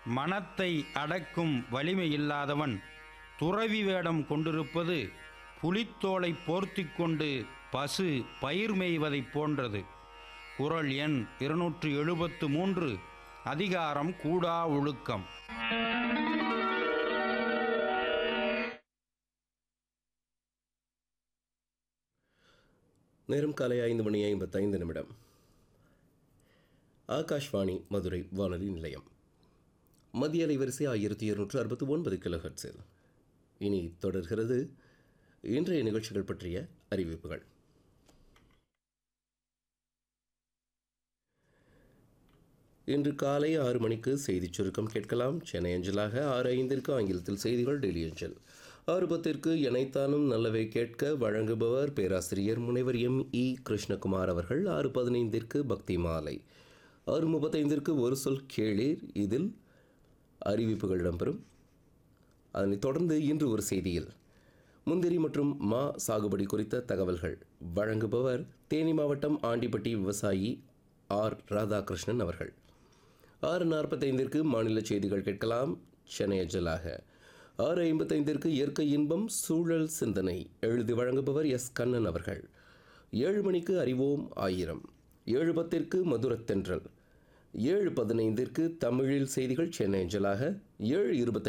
மனத்தை அடக்கும் வலிமை இல்லாதவன் துறவி வேடம் கொண்டிருப்பது புலித்தோலை போர்த்திக் கொண்டு பசு பயிர் மேய்வதைப் போன்றது குறள் எண் இருநூற்று எழுபத்து மூன்று அதிகாரம் கூடா ஒழுக்கம் நேரம் காலை ஐந்து மணி ஐம்பத்தைந்து நிமிடம் ஆகாஷ்வாணி மதுரை வானொலி நிலையம் மத்திய அலைவரிசை ஆயிரத்தி இருநூற்று அறுபத்தி ஒன்பது கிலோஹெட்ஸில் இனி தொடர்கிறது இன்றைய நிகழ்ச்சிகள் பற்றிய அறிவிப்புகள் இன்று காலை ஆறு மணிக்கு செய்திச் சுருக்கம் கேட்கலாம் சென்னை அஞ்சலாக ஆறு ஐந்திற்கு ஆங்கிலத்தில் செய்திகள் டெல்லி அஞ்சல் ஆறு பத்திற்கு இணைத்தானும் நல்லவை கேட்க வழங்குபவர் பேராசிரியர் முனைவர் எம் இ கிருஷ்ணகுமார் அவர்கள் ஆறு பதினைந்திற்கு பக்தி மாலை ஆறு முப்பத்தைந்திற்கு ஒரு சொல் கேளீர் இதில் அறிவிப்புகள் இடம்பெறும் அதனைத் தொடர்ந்து இன்று ஒரு செய்தியில் முந்திரி மற்றும் மா சாகுபடி குறித்த தகவல்கள் வழங்குபவர் தேனி மாவட்டம் ஆண்டிப்பட்டி விவசாயி ஆர் ராதாகிருஷ்ணன் அவர்கள் ஆறு நாற்பத்தைந்திற்கு மாநில செய்திகள் கேட்கலாம் சென்னை அஞ்சலாக ஆறு ஐம்பத்தைந்திற்கு இயற்கை இன்பம் சூழல் சிந்தனை எழுதி வழங்குபவர் எஸ் கண்ணன் அவர்கள் ஏழு மணிக்கு அறிவோம் ஆயிரம் ஏழு பத்திற்கு மதுரத்தென்றல் ஏழு பதினைந்திற்கு தமிழில் செய்திகள் சென்னை அஞ்சலாக ஏழு இருபத்தி